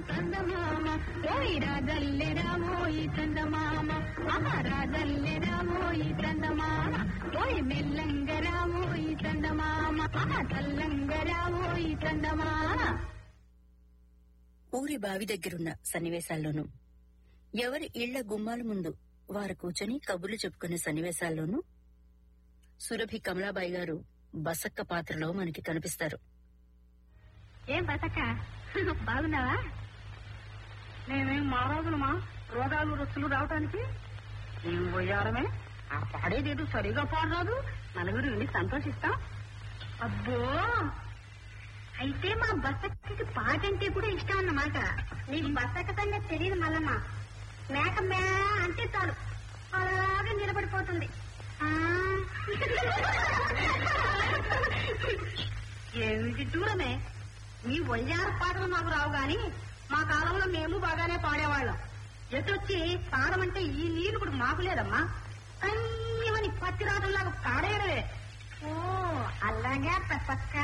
చందమామ ఓయ్ రాజల్లెరా ఓయ్ చందమామ ఆహా రాజల్లెరా ఓయ్ చందమామ ఓయ్ మెల్లంగరా ఓయ్ చందమామ ఆహా చల్లంగరా ఓయ్ చందమామ ఊరి బావి దగ్గరున్న సన్నివేశాల్లోనూ ఎవరి ఇళ్ల గుమ్మాల ముందు వారు కూర్చొని కబుర్లు చెప్పుకునే సన్నివేశాల్లోనూ సురభి కమలాబాయి గారు బసక్క పాత్రలో మనకి కనిపిస్తారు ఏం బతక బాగున్నావా నేనేం మారాదులమా రోగాలు రొచ్చులు రావటానికి మేము పోయారమే ఆ పాడేదేదో సరిగా పాడరాదు నలుగురు వెళ్ళి సంతోషిస్తాం అబ్బో అయితే మా బసక్కకి పాట అంటే కూడా ఇష్టం అన్నమాట నీకు బసక్క సంగతి తెలియదు మల్లమ్మ మేక మే అంటే చాలు అలాగే నిలబడిపోతుంది ఆ. ఏమిటి దూరమే మీ వయ్యార పాటలు మాకు రావు గాని మా కాలంలో మేము బాగానే పాడేవాళ్ళం ఎటొచ్చి పాడమంటే ఈ నీళ్లు కూడా మాకు లేదమ్మా కన్యమని పత్తి రాటంలాగా పాడేయడమే ఓ అలాగే పక్క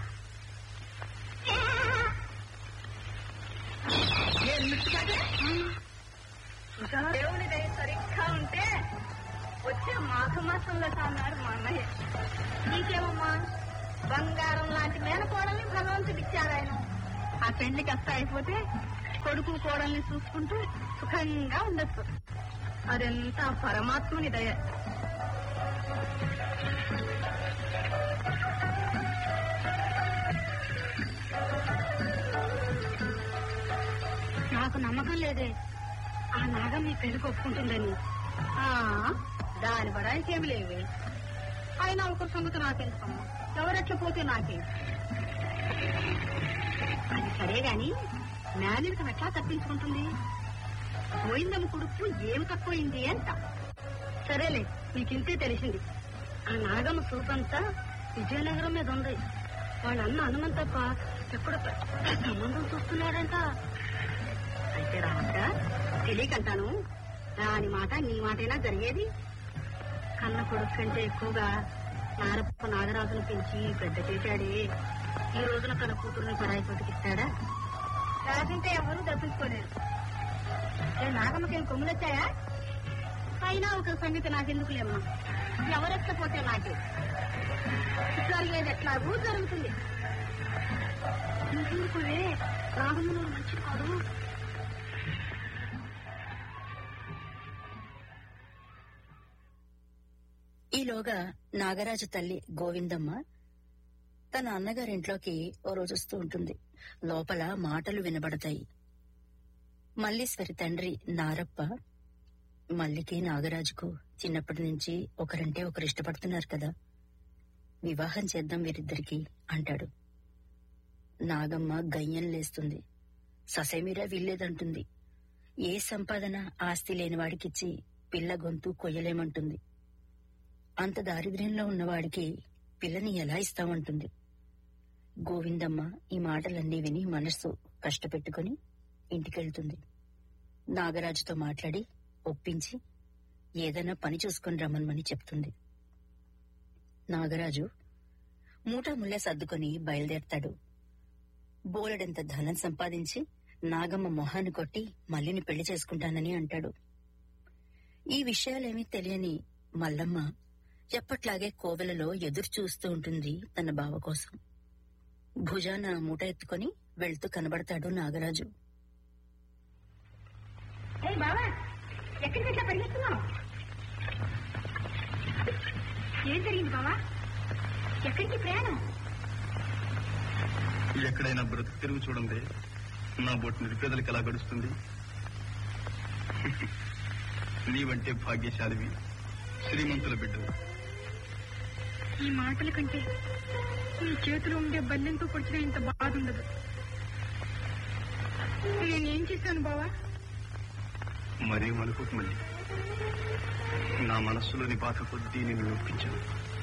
ఇంకా దేవుని దయ సరిగ్గా ఉంటే వచ్చే మాఘ మాసంలో అన్నారు మా అన్నయ్య నీకేమమ్మా బంగారం లాంటి మేనకోడల్ని భగవంతుడు ఇచ్చారు ఆయన ఆ పెళ్లి కష్ట అయిపోతే కొడుకు కోడల్ని చూసుకుంటూ సుఖంగా ఉండొచ్చు అదంతా పరమాత్ముని దయ నాకు నమ్మకం లేదే ఆ నాగం మీ పెళ్లికి ఒప్పుకుంటుందని ఆ, దాని బడాయికి ఏమి లేవే అయినా ఒక సంగతి నాకెందుకమ్మా ఎవరెట్లా పోతే నాకే అది సరే గాని మేనరికం ఎట్లా తప్పించుకుంటుంది పోయిందమ్మ కొడుకు ఏమి తక్కువైంది అంట సరేలే నీకింతే తెలిసింది ఆ నాగమ్మ సూపంతా విజయనగరం మీద ఉంది వాళ్ళ అన్న హనుమంతప్ప ఎప్పుడు పెద్ద సంబంధం చూస్తున్నాడంట అయితే రావట తెలియకంటాను దాని మాట నీ మాటైనా జరిగేది కన్న కొడుకు కంటే ఎక్కువగా నారప్ప నాగరాజును పెంచి పెద్ద చేశాడే ఈ రోజున తన కూతురుని పరాయి బతికిస్తాడా రాజంటే ఎవరు తప్పించుకోలేరు ఏ నాగమ్మకేం కొమ్ములు వచ్చాయా అయినా ఒక సంగతి నాకెందుకులేమ్మా ఎవరెత్తపోతే నాకే జరిగేది ఎట్లాగూ జరుగుతుంది నువ్వుకునే రాగములు మంచి కాదు ఈలోగా నాగరాజు తల్లి గోవిందమ్మ తన అన్నగారింట్లోకి ఓ రోజు వస్తూ ఉంటుంది లోపల మాటలు వినబడతాయి మల్లీశ్వరి తండ్రి నారప్ప మల్లికి నాగరాజుకు చిన్నప్పటి నుంచి ఒకరంటే ఒకరు ఇష్టపడుతున్నారు కదా వివాహం చేద్దాం వీరిద్దరికి అంటాడు నాగమ్మ గయ్యం లేస్తుంది ససేమిరా వీల్లేదంటుంది ఏ సంపాదన ఆస్తి లేనివాడికిచ్చి పిల్ల గొంతు కొయ్యలేమంటుంది అంత దారిద్ర్యంలో ఉన్నవాడికి పిల్లని ఎలా ఇస్తామంటుంది గోవిందమ్మ ఈ మాటలన్నీ విని మనస్సు కష్టపెట్టుకుని ఇంటికెళ్తుంది నాగరాజుతో మాట్లాడి ఒప్పించి ఏదైనా పని చూసుకుని రమ్మనమని చెప్తుంది నాగరాజు మూటా ముళ్ళ సర్దుకొని బయలుదేరతాడు బోలెడంత ధనం సంపాదించి నాగమ్మ మొహాన్ని కొట్టి మల్లిని పెళ్లి చేసుకుంటానని అంటాడు ఈ విషయాలేమీ తెలియని మల్లమ్మ ఎప్పట్లాగే కోవెలలో ఎదురు చూస్తూ ఉంటుంది తన బావ కోసం భుజాన మూట ఎత్తుకొని వెళ్తూ కనబడతాడు నాగరాజు ఏ బావా ఎక్కడికి ఇట్లా పరిగెత్తున్నావు ఏం జరిగింది బావా ఎక్కడికి ప్రయాణం ఎక్కడైనా బ్రతుకు తిరుగు చూడండి నా బొట్టు నిరుపేదలకు ఎలా గడుస్తుంది నీవంటే భాగ్యశాలివి శ్రీమంతుల బిడ్డవు ఈ మాటల కంటే ఈ చేతిలో ఉండే బల్లెంతో పొడిచిన ఇంత బాధ ఉండదు నేనేం చేశాను బావా మరీ మనుకోకు మళ్ళీ నా మనస్సులోని బాధ కొద్దీ నేను నొప్పించాను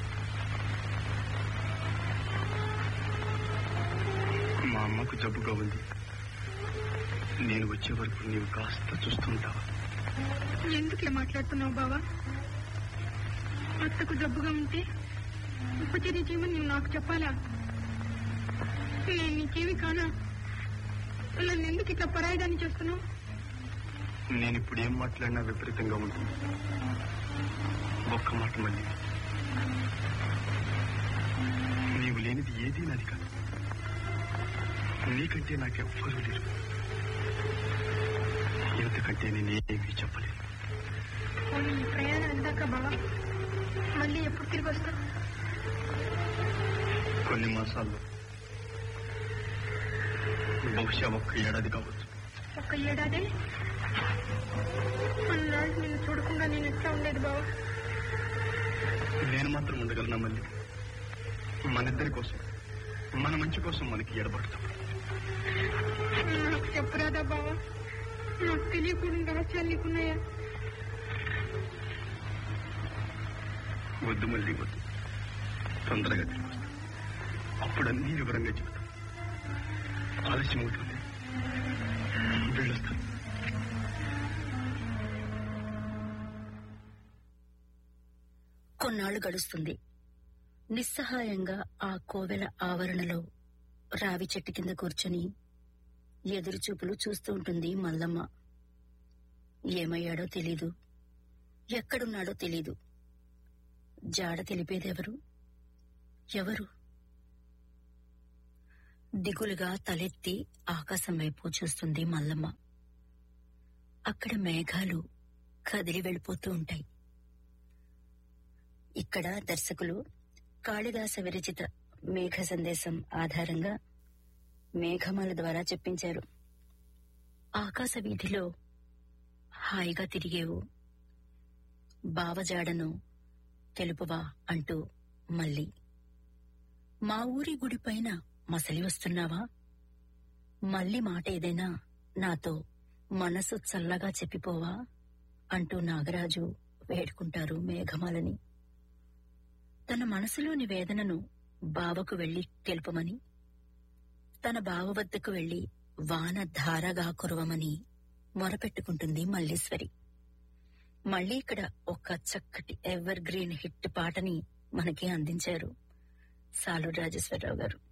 మా అమ్మకు జబ్బుగా ఉంది నేను వచ్చే వరకు నీవు కాస్త చూస్తుంటావా ఎందుకే మాట్లాడుతున్నావు బావా అత్తకు జబ్బుగా ఉంటే ఉపచర్య చేయమని నువ్వు నాకు చెప్పాలా నేను నీకేమి కానా నన్ను ఎందుకు ఇట్లా పరాయిదాన్ని చేస్తున్నావు నేను ఇప్పుడు ఏం మాట్లాడినా విపరీతంగా ఉంటుంది ఒక్క మాట మళ్ళీ నీవు లేనిది ఏదీ నాది కాదు నీకంటే నాకెవ్వరూ లేరు ఎంతకంటే నేనేమీ చెప్పలేను పోనీ ఈ ప్రయాణం అందాక బావా మళ్ళీ ఎప్పుడు తిరిగి వస్తావు కొన్ని మాసాల్లో బహుశా ఒక్క ఏడాది కావచ్చు ఒక్క ఏడాది అన్నాళ్ళు నిన్ను చూడకుండా నేను ఎట్లా ఉండేది బావా నేను మాత్రం ఉండగలనా మళ్ళీ మనిద్దరి కోసం మన మంచి కోసం మనకి ఎడబడతాం నాకు చెప్పరాదా బావా నాకు తెలియకుండా రహస్యాలు నీకున్నాయా వద్దు మళ్ళీ వద్దు తొందరగా తిరిగి వస్తాం అప్పుడు అన్ని వివరంగా చెబుతాం ఆలస్యం అవుతుంది వెళ్ళొస్తాను కొన్నాళ్లు గడుస్తుంది నిస్సహాయంగా ఆ కోవెల ఆవరణలో రావి చెట్టు కింద కూర్చొని ఎదురుచూపులు చూస్తూ ఉంటుంది మల్లమ్మ ఏమయ్యాడో తెలీదు ఎక్కడున్నాడో తెలీదు జాడ తెలిపేదెవరు ఎవరు దిగులుగా తలెత్తి ఆకాశం వైపు చూస్తుంది మల్లమ్మ అక్కడ మేఘాలు కదిలి వెళ్ళిపోతూ ఉంటాయి ఇక్కడ దర్శకులు కాళిదాస విరచిత మేఘ సందేశం ఆధారంగా మేఘమాల ద్వారా చెప్పించారు ఆకాశ వీధిలో హాయిగా తిరిగేవు బావజాడను తెలుపువా అంటూ మళ్ళీ మా ఊరి గుడిపైన మసలి వస్తున్నావా మళ్ళీ మాట ఏదైనా నాతో మనసు చల్లగా చెప్పిపోవా అంటూ నాగరాజు వేడుకుంటారు మేఘమాలని తన మనసులోని వేదనను బావకు వెళ్లి తెలుపమని తన బావ వద్దకు వెళ్లి వాన ధారగా కురవమని మొరపెట్టుకుంటుంది మల్లీశ్వరి మళ్ళీ ఇక్కడ ఒక చక్కటి ఎవర్ గ్రీన్ హిట్ పాటని మనకి అందించారు సాలూరు రాజేశ్వరరావు గారు